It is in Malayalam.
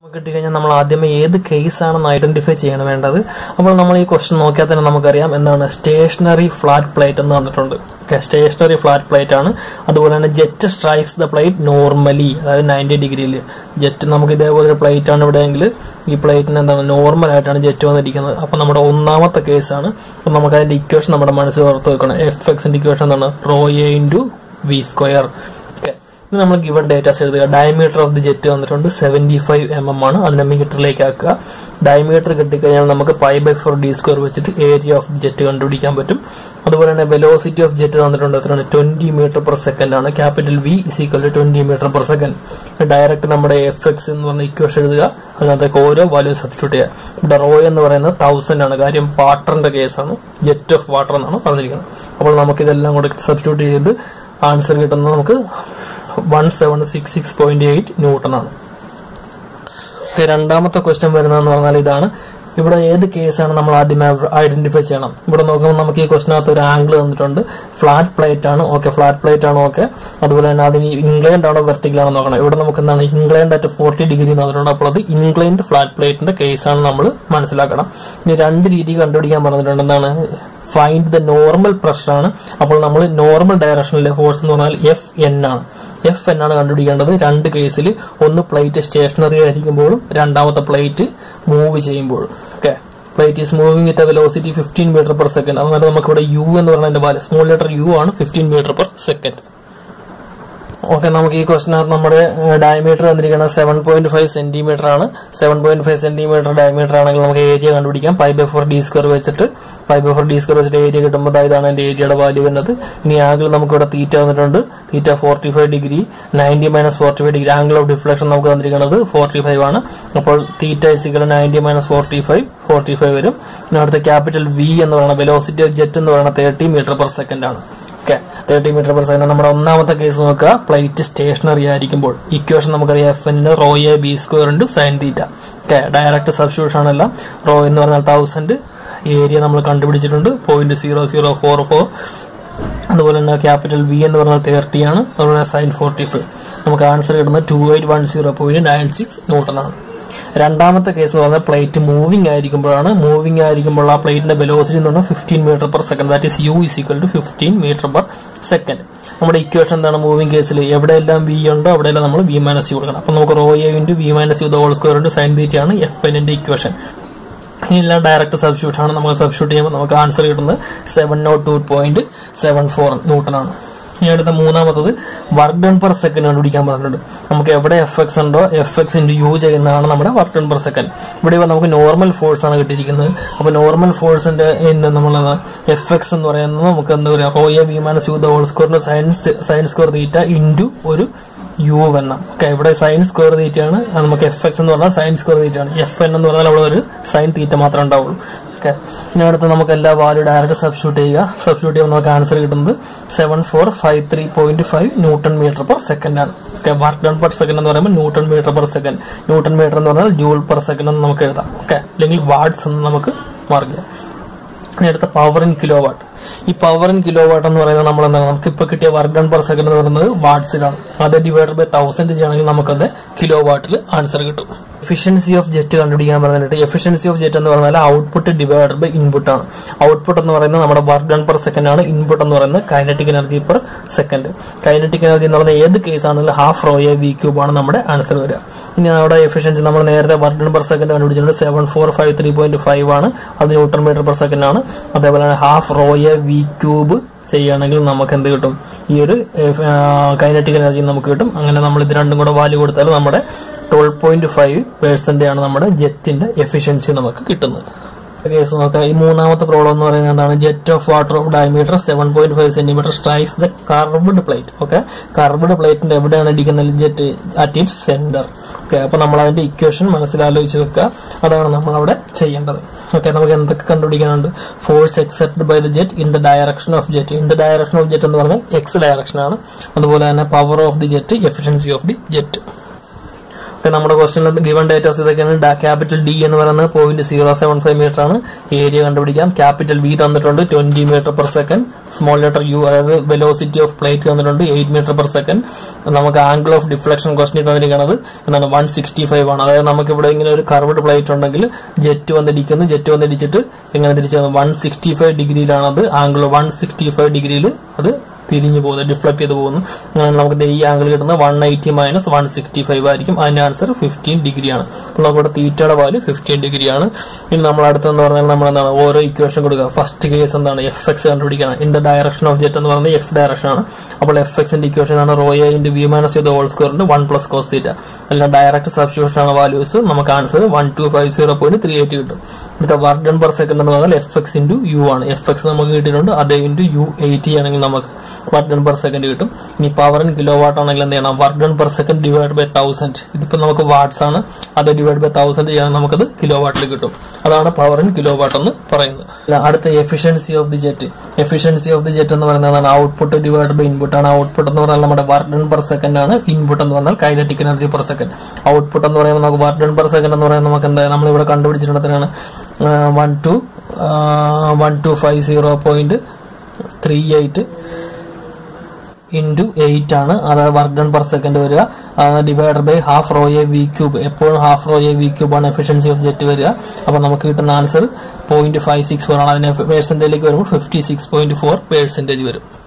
നമുക്ക് കിട്ടിക്കഴിഞ്ഞാൽ നമ്മൾ ആദ്യമേ ഏത് കേസ് ആണെന്ന് ഐഡന്റിഫൈ ചെയ്യണം വേണ്ടത് അപ്പോൾ നമ്മൾ ഈ ക്വസ്റ്റ്യൻ നോക്കിയാൽ തന്നെ നമുക്കറിയാം എന്താണ് സ്റ്റേഷനറി ഫ്ലാറ്റ് പ്ലേറ്റ് എന്ന് പറഞ്ഞിട്ടുണ്ട് ഓക്കെ സ്റ്റേഷനറി ഫ്ലാറ്റ് പ്ലേറ്റ് ആണ് അതുപോലെ തന്നെ jet strikes the plate normally അതായത് നയൻറ്റി ഡിഗ്രിയിൽ ജെറ്റ് നമുക്ക് ഇതേപോലെ ഒരു പ്ലേറ്റ് ആണ് ഇവിടെയെങ്കിൽ ഈ പ്ലേറ്റിന് എന്താണ് നോർമൽ ആയിട്ടാണ് ജെറ്റ് വന്നിരിക്കുന്നത് അപ്പൊ നമ്മുടെ ഒന്നാമത്തെ കേസാണ് അപ്പൊ നമുക്ക് അതിന്റെ ഇക്വേഷൻ നമ്മുടെ മനസ്സിൽ ഓർത്ത് വെക്കണം എഫ് എക്സിന്റെ ഇക്വേഷൻ എന്താണ് rho A into V square okay ഇനി നമ്മൾ ഗിവൺ ഡേറ്റാസ് എഴുതുക ഡയമീറ്റർ ഓഫ് ദി ജെറ്റ് വന്നിട്ടുണ്ട് സെവന്റി ഫൈവ് എം എം ആണ് അതിനെ മീറ്ററിലേക്ക് ആക്കുക ഡയമീറ്റർ കിട്ടിക്കഴിഞ്ഞാൽ നമുക്ക് pi by four D square വെച്ചിട്ട് ഏരിയ ഓഫ് ദി ജെറ്റ് കണ്ടുപിടിക്കാൻ പറ്റും അതുപോലെ തന്നെ വെലോസിറ്റി ഓഫ് ജെറ്റ് തന്നിട്ടുണ്ട് എത്രയാണ് ട്വന്റി മീറ്റർ പെർ സെക്കൻഡ് ആണ് capital V is equal to twenty metre per second direct നമ്മുടെ എഫ് എക്സ് എന്ന് പറഞ്ഞ ഇക്വേഷൻ എഴുതുക അതിനകത്തേക്ക് ഓരോ വാല്യൂ സബ്സ്റ്റിറ്റ്യൂട്ട് ചെയ്യുക ഇവിടെ റോ എന്ന് പറയുന്നത് തൗസൻഡ് ആണ് കാര്യം വാട്ടറിന്റെ കേസാണ് ജെറ്റ് ഓഫ് വാട്ടർ എന്നാണ് പറഞ്ഞിരിക്കുന്നത് അപ്പോൾ നമുക്ക് ഇതെല്ലാം കൂടെ സബ്സ്റ്റിറ്റ്യൂട്ട് ചെയ്ത് ആൻസർ കിട്ടുന്നത് നമുക്ക് one seven six six point eight newton ആണ് ഓക്കെ രണ്ടാമത്തെ ക്വസ്റ്റ്യൻ വരുന്നതെന്ന് പറഞ്ഞാൽ ഇതാണ് ഇവിടെ ഏത് കേസാണ് നമ്മൾ ആദ്യം ഐഡന്റിഫൈ ചെയ്യണം ഇവിടെ നോക്കുമ്പോൾ നമുക്ക് ഈ ക്വസ്റ്റിനകത്ത് ഒരു ആംഗിൾ തന്നിട്ടുണ്ട് ഫ്ലാറ്റ് പ്ലേറ്റ് ആണ് ഓക്കെ ഫ്ലാറ്റ് പ്ലേറ്റ് ആണ് ഓക്കെ അതുപോലെ തന്നെ അതിന് ഇംഗ്ലണ്ട് ആണോ വെർട്ടിക്കൽ ആണോ നോക്കണം ഇവിടെ നമുക്ക് എന്താണ് ഇംഗ്ലണ്ട് അറ്റ് ഫോർട്ടി ഡിഗ്രി തന്നിട്ടുണ്ട് അപ്പോൾ അത് ഇംഗ്ലണ്ട് ഫ്ലാറ്റ് പ്ലേറ്റിന്റെ കേസാണ് നമ്മൾ മനസ്സിലാക്കണം ഇനി രണ്ട് രീതി കണ്ടുപിടിക്കാൻ പറഞ്ഞിട്ടുണ്ട് എന്താണ് ഫൈൻഡ് ദ നോർമൽ പ്രഷർ ആണ് അപ്പോൾ നമ്മൾ നോർമൽ ഡയറക്ഷനിലെ ഫോഴ്സ് എന്ന് പറഞ്ഞാൽ എഫ് എൻ ആണ് എഫ് എൻ ആണ് കണ്ടുപിടിക്കേണ്ടത് രണ്ട് കേസിൽ ഒന്ന് പ്ലേറ്റ് സ്റ്റേഷനറി ആയിരിക്കുമ്പോഴും രണ്ടാമത്തെ പ്ലേറ്റ് മൂവ് ചെയ്യുമ്പോഴും okay plate is moving with velocity fifteen metre per second അതുപോലെ നമുക്ക് ഇവിടെ യു എന്ന് പറയുന്നതിന്റെ വാല്യൂ സ്മോൾ ലെറ്റർ യു ആണ് fifteen metre per second okay നമുക്ക് ഈ ക്വസ്റ്റിനകത്ത് നമ്മുടെ ഡയമീറ്റർ തന്നിരിക്കുന്നത് സെവൻ പോയിന്റ് ഫൈവ് സെന്റിമീറ്റർ ആണ് seven point five centimetre diameter ആണെങ്കിൽ നമുക്ക് ഏരിയ കണ്ടുപിടിക്കാം pi by four D square വെച്ചിട്ട് pi by four D square വെച്ചിട്ട് ഏരിയ കിട്ടുമ്പോൾ ഇതാണ് എന്റെ ഏരിയയുടെ വാല്യൂ വരുന്നത് ഇനി ആംഗിൾ നമുക്ക് ഇവിടെ തീറ്റ വന്നിട്ടുണ്ട് theta forty five degree ninety minus forty five degree angle of deflection നമുക്ക് തന്നിരിക്കുന്നത് ഫോർട്ടി ഫൈവ് ആണ് അപ്പോൾ theta is equal ninety minus forty five forty five വരും ഇനി അടുത്ത ക്യാപിറ്റൽ വി എന്ന് പറയുന്നത് വെലോസിറ്റി ഓഫ് ജെറ്റ് എന്ന് പറയുന്നത് തേർട്ടി മീറ്റർ പെർ സെക്കൻഡ് ആണ് okay thirty metre per second നമ്മുടെ ഒന്നാമത്തെ കേസ് നോക്കുക പ്ലേറ്റ് സ്റ്റേഷനറി ആയിരിക്കുമ്പോൾ ഇക്വേഷൻ നമുക്കറിയാം എഫ് എന്നിന് റോ എ ബി സ്ക്വയർ ഉണ്ട് sine theta okay direct substitution ആണല്ല റോ എന്ന് പറഞ്ഞാൽ തൗസൻഡ് ഏരിയ നമ്മൾ കണ്ടുപിടിച്ചിട്ടുണ്ട് point zero zero four four അതുപോലെ തന്നെ ക്യാപിറ്റൽ വി എന്ന് പറഞ്ഞാൽ തേർട്ടി ആണ് അതുപോലെ സൈൻ ഫോർട്ടി ഫൈവ് നമുക്ക് ആൻസർ കിട്ടുന്നത് two eight one zero point nine six newton ആണ് രണ്ടാമത്തെ കേസ് എന്ന് പറഞ്ഞാൽ പ്ലേറ്റ് മൂവിംഗ് ആയിരിക്കുമ്പോഴാണ് മൂവിംഗ് ആയിരിക്കുമ്പോൾ ആ പ്ലേറ്റിന്റെ വെലോസിറ്റി എന്ന് പറഞ്ഞാൽ fifteen metre per second that is U is equal to fifteen metre per second നമ്മുടെ ഇക്വേഷൻ എന്താണ് മൂവിംഗ് കേസിൽ എവിടെയെല്ലാം വി ഉണ്ടോ അവിടെയെല്ലാം നമ്മൾ വി മൈനസ് യു കൊടുക്കണം അപ്പൊ നമുക്ക് rho A into V minus U whole square into sine തീറ്റയാണ് എഫ് എന്നിന്റെ ഇക്വേഷൻ ഇനിയെല്ലാം ഡയറക്റ്റ് സബ്സ്റ്റിറ്റ്യൂട്ട് ആണ് നമ്മൾ സബ്സ്റ്റിറ്റ്യൂട്ട് ചെയ്യുമ്പോൾ നമുക്ക് ആൻസർ കിട്ടുന്നത് seven nought two point seven four newton ആണ് ഇനി അടുത്ത മൂന്നാമത്തത് വർക്ക് ഡൺ പെർ സെക്കൻഡ് കണ്ടുപിടിക്കാൻ പറഞ്ഞിട്ടുണ്ട് നമുക്ക് എവിടെ എഫ് എക്സ് ഉണ്ടോ എഫ് എക്സ് ഇൻറ്റു യു ചെയ്യുന്നതാണ് നമ്മുടെ വർക്ക് ഡൺ പെർ സെക്കൻഡ് ഇവിടെ ഇപ്പൊ നമുക്ക് നോർമൽ ഫോഴ്സ് ആണ് കിട്ടിയിരിക്കുന്നത് അപ്പൊ നോർമൽ ഫോഴ്സിന്റെ നമ്മൾ എഫ് എക്സ് എന്ന് പറയുന്നത് നമുക്ക് എന്താ പറയുക O A V minus U the whole സ്ക്വയറിന്റെ science science square theta into ഒരു യു എണ്ണം ഓക്കെ ഇവിടെ സൈൻ സ്ക്വയർ തീറ്റയാണ് അത് നമുക്ക് എഫ് എക്സ് എന്ന് പറഞ്ഞാൽ സൈൻ സ്ക്വയർ തീറ്റയാണ് എഫ് എൻ എന്ന് പറഞ്ഞാൽ അവിടെ ഒരു സൈൻ തീറ്റ മാത്രമേ ഉണ്ടാവുള്ളൂ ഓക്കെ ഇനി അടുത്ത് നമുക്ക് എല്ലാ വാല്യൂ ഡയറക്റ്റ് സബ്സ്റ്റിറ്റ്യൂട്ട് ചെയ്യുക സബ്സ്റ്റിറ്റ്യൂട്ട് ചെയ്യുമ്പോൾ നമുക്ക് ആൻസർ കിട്ടുന്നത് seven four five three point five newton metre per second ആണ് okay work done per second എന്ന് പറയുമ്പോൾ newton metre per second newton metre എന്ന് പറഞ്ഞാൽ ജൂൾ പെർ സെക്കൻഡ് എന്ന് നമുക്ക് എഴുതാം ഓക്കെ അല്ലെങ്കിൽ വാട്ട്സ് എന്ന് നമുക്ക് മാർക്ക് ചെയ്യാം ഇനി അടുത്ത പവർ ഇൻ കിലോ വാട്ട് ഈ പവർ ഇൻ കിലോ വാട്ട് എന്ന് പറയുന്നത് നമ്മൾ എന്താണ് നമുക്ക് ഇപ്പൊ കിട്ടിയ വർക്ക് ഡൺ പെർ സെക്കൻഡ് എന്ന് പറയുന്നത് വാട്ട്സിലാണ് അത് ഡിവൈഡ് ബൈ തൗസൻഡ് ചെയ്യുകയാണെങ്കിൽ നമുക്കത് കിലോ വാട്ടിൽ ആൻസർ കിട്ടും എഫിഷ്യൻസി ഓഫ് ജെറ്റ് കണ്ടുപിടിക്കാൻ പറഞ്ഞിട്ട് എഫിഷ്യൻസി ഓഫ് ജെറ്റ് എന്ന് പറഞ്ഞാൽ ഔട്ട്പുട്ട് ഡിവൈഡ് ബൈ ഇൻപുട്ട് ആണ് ഔട്ട്പുട്ട് എന്ന് പറയുന്നത് നമ്മുടെ വർക്ക് ഡൺ പെർ സെക്കൻഡ് ആണ് ഇൻപുട്ട് എന്ന് പറയുന്നത് kinetic energy per second kinetic energy എന്ന് പറയുന്നത് ഏത് കേസ് ആണെങ്കിലും half rho A V cube ആണ് നമ്മുടെ ആൻസർ വരിക ഇനി നമ്മുടെ എഫിഷ്യൻസി നമ്മൾ നേരത്തെ വർക്ക് ഡൺ പെർ സെക്കൻഡ് കണ്ടുപിടിച്ചിട്ടുണ്ട് seven four five three point five ആണ് അത് ന്യൂട്ടൺ മീറ്റർ പെർ സെക്കൻഡ് ആണ് അതേപോലെ തന്നെ half rho A V cube ചെയ്യുകയാണെങ്കിൽ നമുക്ക് എന്ത് കിട്ടും ഈ ഒരു കൈനറ്റിക് എനർജി നമുക്ക് കിട്ടും അങ്ങനെ നമ്മൾ ഇത് രണ്ടും കൂടെ വാല്യൂ കൊടുത്താൽ നമ്മുടെ ട്വൽവ് പോയിന്റ് ഫൈവ് പേഴ്സെന്റ് ആണ് നമ്മുടെ ജെറ്റിന്റെ എഫിഷ്യൻസി നമുക്ക് കിട്ടുന്നത് കേസ് നോക്കാം ഈ മൂന്നാമത്തെ പ്രോബ്ലം എന്ന് പറയുന്നത് എന്താണ് jet of water of diameter seven point five centimetre strikes the curved plate okay curved പ്ലേറ്റിന്റെ എവിടെയാണ് ഇരിക്കുന്നത് jet at it centre okay അപ്പൊ നമ്മൾ അതിന്റെ ഇക്വേഷൻ മനസ്സിലാലോചിച്ച് വെക്കുക അതാണ് നമ്മൾ അവിടെ ചെയ്യേണ്ടത് ഓക്കെ നമുക്ക് എന്തൊക്കെ കണ്ടുപിടിക്കാനുണ്ട് force except by the jet in the direction of jet in the direction of jet എന്ന് പറഞ്ഞാൽ എക്സ് ഡയറക്ഷൻ ആണ് അതുപോലെ തന്നെ power of the jet efficiency of the jet okay നമ്മുടെ ക്വസ്റ്റനിൽ ഗിവൺ ഡേറ്റാസ് ഇതൊക്കെയാണ് ക്യാപിറ്റൽ ഡി എന്ന് പറയുന്നത് point zero seven five metre ആണ് ഏരിയ കണ്ടുപിടിക്കാം ക്യാപിറ്റൽ വി തന്നിട്ടുണ്ട് twenty metre per second small letter U അതായത് വെലോസിറ്റി ഓഫ് പ്ലേറ്റ് തന്നിട്ടുണ്ട് എയ്റ്റ് മീറ്റർ പെർ സെക്കൻഡ് നമുക്ക് ആംഗിൾ ഓഫ് ഡിഫ്ലക്ഷൻ ക്വസ്റ്റനിൽ തന്നിരിക്കുന്നത് എന്താണ് വൺ സിക്സ്റ്റി ഫൈവ് ആണ് അതായത് നമുക്ക് ഇവിടെ ഇങ്ങനെ ഒരു കർവ്ഡ് പ്ലേറ്റ് ഉണ്ടെങ്കിൽ ജെറ്റ് വന്നിടിക്കുന്നു ജെറ്റ് വന്നിടിച്ചിട്ട് എങ്ങനെ തിരിച്ചു വൺ സിക്സ്റ്റി ഫൈവ് ഡിഗ്രിയിലാണ് അത് ആംഗിൾ വൺ സിക്സ്റ്റി ഫൈവ് ഡിഗ്രിയിൽ അത് തിരിഞ്ഞു പോകുന്നത് ഡിഫ്ലക്ട് ചെയ്ത് പോകുന്നു അങ്ങനെ നമുക്ക് ദേ ഈ ആംഗിൾ കിട്ടുന്നത് one eighty minus one sixty five ആയിരിക്കും അതിന്റെ ആൻസർ ഫിഫ്റ്റീൻ ഡിഗ്രിയാണ് അപ്പോൾ നമുക്കിവിടെ തീറ്റയുടെ വാല്യൂ ഫിഫ്റ്റീൻ ഡിഗ്രിയാണ് ഇനി നമ്മൾ അടുത്തെന്ന് പറഞ്ഞാൽ നമ്മൾ എന്താണ് ഓരോ ഇക്വേഷൻ കൊടുക്കുക ഫസ്റ്റ് കേസ് എന്താണ് എഫ് എക്സ് കണ്ടുപിടിക്കണം in the direction of jet എന്ന് പറയുന്നത് എക്സ് ഡയറക്ഷൻ ആണ് അപ്പോൾ എഫ് എക്സിന്റെ ഇക്വേഷൻ ആണ് rho A into V minus ചെയ്ത ഹോൾ സ്ക്വയറിന്റെ വൺ പ്ലസ് കോസ് തീറ്റ എല്ലാം ഡയറക്റ്റ് സബ്സ്റ്റിറ്റ്യൂഷൻ ആണ് വാല്യൂസ് നമുക്ക് answer one two five zero point three eight കിട്ടും അടുത്ത വർക്ക് ഡൺ പെർ സെക്കൻഡ് എന്ന് പറഞ്ഞാൽ എഫ് എക്സ് ഇൻറ്റു യു ആണ് എഫ് എക്സ് നമുക്ക് കിട്ടിയിട്ടുണ്ട് അതേ ഇൻറ്റു യു എയ്റ്റി ആണെങ്കിൽ നമുക്ക് വർക്ക് ഡൺ പെർ സെക്കൻഡ് കിട്ടും ഇനി പവർ ഇൻ കിലോ വാട്ട് ആണെങ്കിൽ എന്ത് ചെയ്യണം work done per second divide by thousand ഇതിപ്പോൾ നമുക്ക് വാട്ട്സ് ആണ് അത് ഡിവൈഡ് ബൈ തൗസൻഡ് ചെയ്യാൻ നമുക്കത് കിലോ വാട്ടിൽ കിട്ടും അതാണ് പവർ ഇൻ കിലോ വാട്ട് എന്ന് പറയുന്നത് അല്ല, അടുത്ത efficiency of the jet efficiency of the jet എന്ന് പറയുന്നത് ഔട്ട്പുട്ട് ഡിവൈഡ് ബൈ ഇൻപുട്ട് ആണ് ഔട്ട്പുട്ട് എന്ന് പറഞ്ഞാൽ നമ്മുടെ വർക്ക് ഡൺ പെർ സെക്കൻഡ് ആണ് ഇൻപുട്ട് എന്ന് പറഞ്ഞാൽ kinetic energy per second output എന്ന് പറയുമ്പോൾ നമുക്ക് വർക്ക് ഡൺ പെർ സെക്കൻഡ് എന്ന് പറയുന്നത് നമുക്ക് എന്താ നമ്മളിവിടെ കണ്ടുപിടിച്ചിട്ടുള്ളതിനാണ് one two one two five zero point three eight into eight ആണ് അതായത് വർക്ക് ഡൺ പെർ സെക്കൻഡ് വരിക divide by half rho A V cube എപ്പോഴും half rho A V cube ആണ് എഫിഷ്യൻസി ഓഫ് ജെറ്റ് വരിക അപ്പൊ നമുക്ക് കിട്ടുന്ന answer point five six four ആണ് അതിന് പേഴ്സൻറ്റേജിലേക്ക് വരുമ്പോൾ fifty six point four percentage വരും